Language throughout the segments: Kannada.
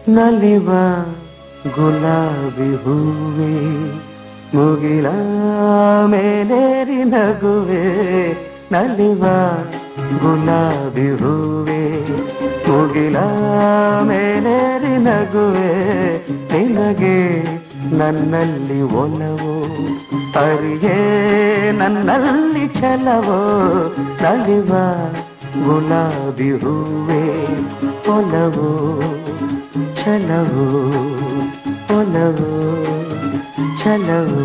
ನಲಿವ ಗುಲಾಬಿ ಹೂವೆ ಮುಗಿಲ ಮೇಲೇರಿ ನಗುವೆ ನಲಿವ ಗುಲಾಬಿ ಹೂವೆ ಮುಗಿಲ ಮೇಲೇರಿ ನಗುವೆ ನಿನಗೆ ನನ್ನಲ್ಲಿ ಒಲವು ಅರಿಯೇ ನನ್ನಲ್ಲಿ ಛಲವೋ ನಲಿವ ಗುಲಾಬಿ ಹೂವೆ ಒಲವು ಛಲವು ಒಲವು ಛಲವು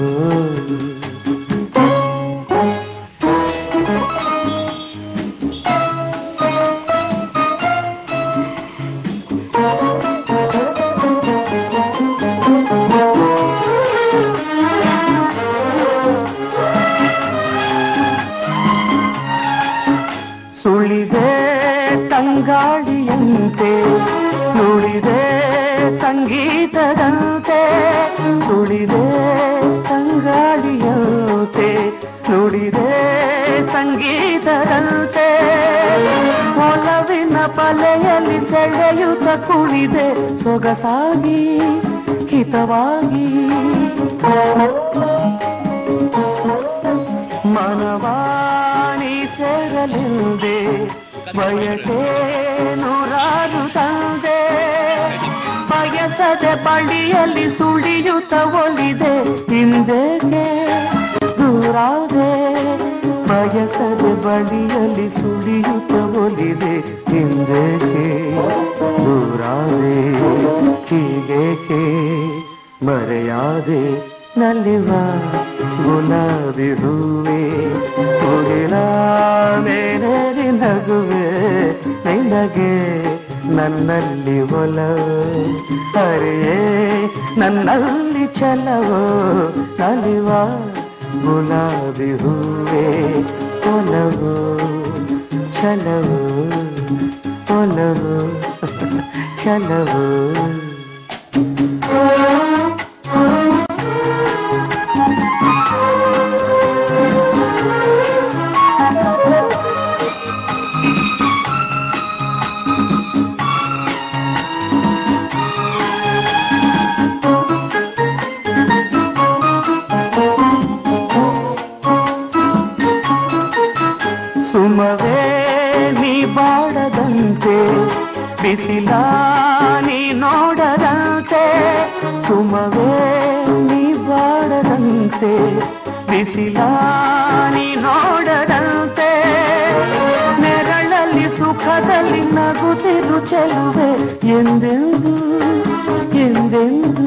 ಸುಳಿದೆ ತಂಗಾಳಿಯಂತೆ ನುಡಿದೆ ಸಂಗೀತದಂತೆ ಸುಳಿದೆ ತಂಗಾಳಿಯಂತೆ ನುಡಿದೆ ಸಂಗೀತದಂತೆ ಒಲವಿನ ಬಲೆಯಲ್ಲಿ ಸೆಳೆಯುತ್ತ ಕುಳಿದೆ ಸೊಗಸಾಗಿ ಹಿತವಾಗಿ ಮನವಾಣಿ ಸೇರಲಿಂದೆ ಬಯಕೆ ನೂರಾರು ತಂದೆ ಬಯಸದೆ ಬಳಿಯಲ್ಲಿ ಸುಳಿಯುತ್ತ ಒಲಿದೆ ಹಿಂದೆಗೆ ದೂರಾದೆ ಬಯಸದೆ ಬಳಿಯಲ್ಲಿ ಸುಳಿಯುತ್ತ ಒಲಿದೆ ಹಿಂದೆಗೆ ದೂರಾದೆ ಹೀಗೇಕೆ ಮರೆಯಾದೆ ನಲಿವ ಗುಲಾಬಿ ಹೂವೆ ಮುಗಿಲ ಮೇಲೇರಿ ನಗುವೆ ನಿನಗೆ ನನ್ನಲ್ಲಿ ಒಲವು ಹರಿಯೇ ನನ್ನಲ್ಲಿ ಛಲವೋ ನಲಿವ ಗುಲಾಬಿ ಹೂವೆ ಒಲವು ಛಲವು ಒಲವು ಛಲವು ಸುಮವೇ ನೀ ಬಾಡದಂತೆ ಬಿಸಿಲ ನೀ ನೋಡದಂತೆ ಸುಮವೇ ನೀ ಬಾಡದಂತೆ ಬಿಸಿಲ ನೀ ನೋಡದಂತೆ ನೆರಳಲ್ಲಿ ಸುಖದಲ್ಲಿ ನಗುತ್ತಿರು ಚೆಲುವೆ ಎಂದೆಂದು ಎಂದೆಂದು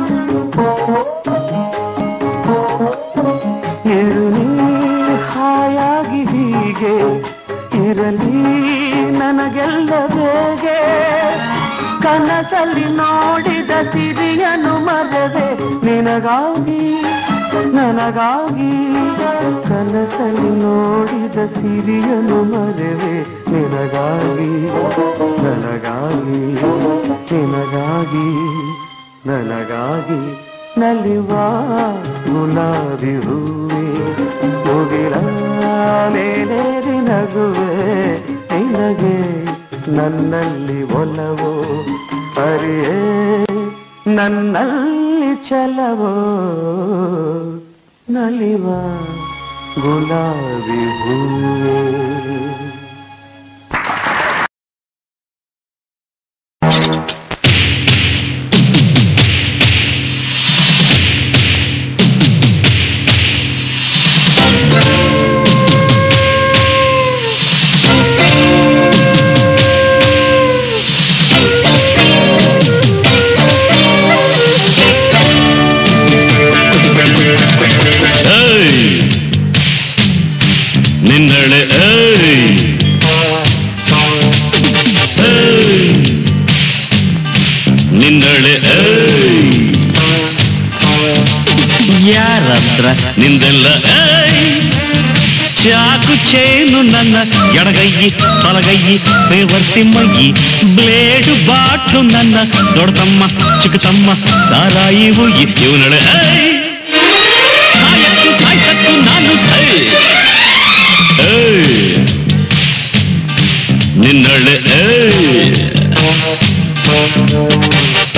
ಇರುಳಿ ಹಾಯಾಗಿ ಹೀಗೆ ಇರಲಿ ನನಗೆಲ್ಲ ಬೇಗೆ ಕನಸಲ್ಲಿ ನೋಡಿದ ಸಿರಿಯನು ಮರವೆ ನಿನಗಾಗಿ ನನಗಾಗಿ ಕನಸಲ್ಲಿ ನೋಡಿದ ಸಿರಿಯನು ಮರವೆ ನಿನಗಾಗಿ ನನಗಾಗಿ ನಿನಗಾಗಿ ನನಗಾಗಿ ನಲಿವ ಗುಲಾಬಿ ಹೂವೆ ಮುಗಿಲ ಮೇಲೇರಿ ನಗುವೆ ನಿನಗೆ ನನ್ನಲ್ಲಿ ಒಲವು ಅರಿಯೇ ನನ್ನಲ್ಲಿ ಛಲವೋ ನಲಿವ ಗುಲಾಬಿ ಹೂವೆ ಏಯ್ ನಿನ್ನಳೆ ಏಯ್ ಏಯ್ ನಿನ್ನಳೆ ಏಯ್ ಯಾರತ್ರ ನಿಂದೆಲ್ಲ ಏಯ್ ಚಾಕು ಚೇನು ನನ್ನ ಎಡಗೈಯಿ ಬಲಗೈಯಿ ಬೇವರ್ಸಿ ಮೈಯಿ ಬ್ಲೇಡು ಬಾಟ್ಲು ನನ್ನ ದೊಡ್ಡತಮ್ಮ ಚಿಕ್ಕತಮ್ಮ ಸಾರಾಯಿ ಹುಯ್ಯಿ ಇವನಳೆ ಏಯ್ ಸಾಯತ್ತು ಸಾಯ್ಸತ್ತು ನಾನು ಸೈ ಏಯ್ ನಿನ್ನಳೆ ಏಯ್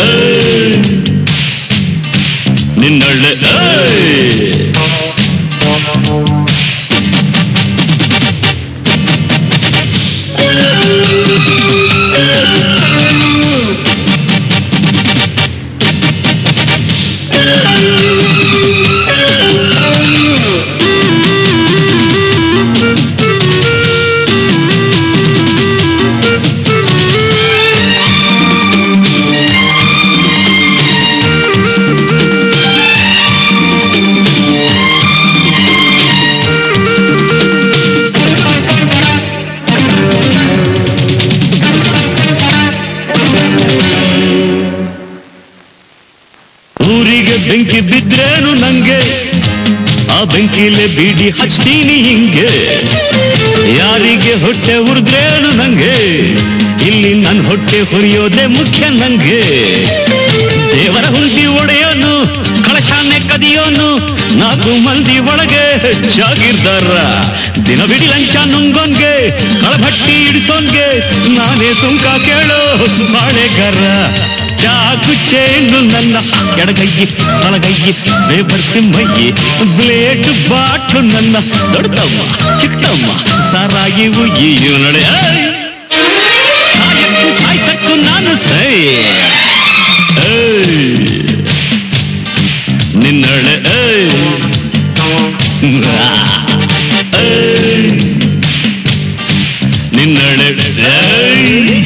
ಆ ಬೆಂಕಿಲೆ ಬೀಡಿ ಹಚ್ತೀನಿ ಹಿಂಗೆ ಯಾರಿಗೆ ಹೊಟ್ಟೆ ಉರಿದ್ರೇನು ನಂಗೆ ಇಲ್ಲಿ ನನ್ನ ಹೊಟ್ಟೆ ಹುರಿಯೋದೇ ಮುಖ್ಯ ನಂಗೆ ದೇವರ ಹುಂಡಿ ಒಡೆಯೋನು ಕಳಶಾನೆ ಕದಿಯೋನು ನಾಲ್ಕು ಮಂದಿ ಒಳಗೆ ಜಾಗಿರ್ದಾರ ದಿನವಿಡಿ ಲಂಚ ನುಂಗೋನ್ಗೆ ಕಳಭಟ್ಟಿ ಇಡಿಸೋನ್ಗೆ ನಾನೇ ಸುಂಕ ಕೇಳೋ ಬಾಳೆಗಾರ ಚಾಕು ಚೇನು ನನ್ನ ಎಡಗೈಯಿ ಬಲಗೈಯಿ ಬೇಬರ್ಸಿ ಮೈಯಿ ಬ್ಲೇಡ್ ಬಾಟ್ಲು ನನ್ನ ದೊಡ್ಡಮ್ಮ ಚಿಕ್ಕಮ್ಮ ಸಾರಾಗಿ ಉಯ್ಯಿಯು ನಡೆ ಏಯ್! ಸಾಯಕ್ಕೂ ಸಾಯ್ಸಕ್ಕೂ ನಾನು ಸೈ ಏಯ್! ನಿನ್ನಳೆ ಏಯ್! ಆ! ಏಯ್! ನಿನ್ನಳೆ ಏಯ್!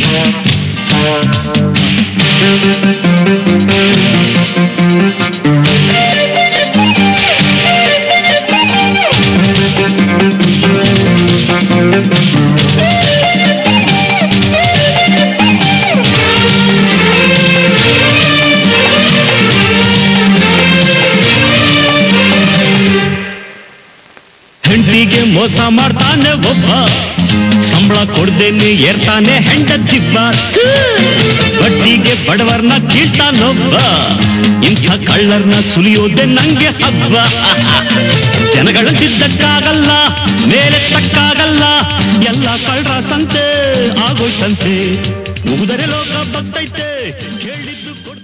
ಹೆಂಡತಿಗೆ ಮೋಸ ಮಾಡ್ತಾನೆ ಒಬ್ಬ ಸಂಬಳ ಕೊಡ್ದೇನೆ ಏರ್ತಾನೆ ಹೆಂಡತಿಬ್ಬ ಬಡ್ಡಿಗೆ ಬಡವರ್ನ ಕೀಳ್ತಾನೊಬ್ಬ ಇಂಥ ಕಳ್ಳರ್ನ ಸುಲಿಯೋದೆ ನಂಗೆ ಹಬ್ಬ ಜನಗಳಂತಿದ್ದಕ್ಕಾಗಲ್ಲ ಮೇಲೆ ತಕ್ಕಾಗಲ್ಲ ಎಲ್ಲ ಕಳ್ಳರ ಸಂತೆ ಆಗೋಯ್ತಂತೆ ಮುಗಿದರೆ ಲೋಕ ಬರ್ತೈತೆ ಕೇಳಿದ್ದು ಕೊಡ್ತೈತೆ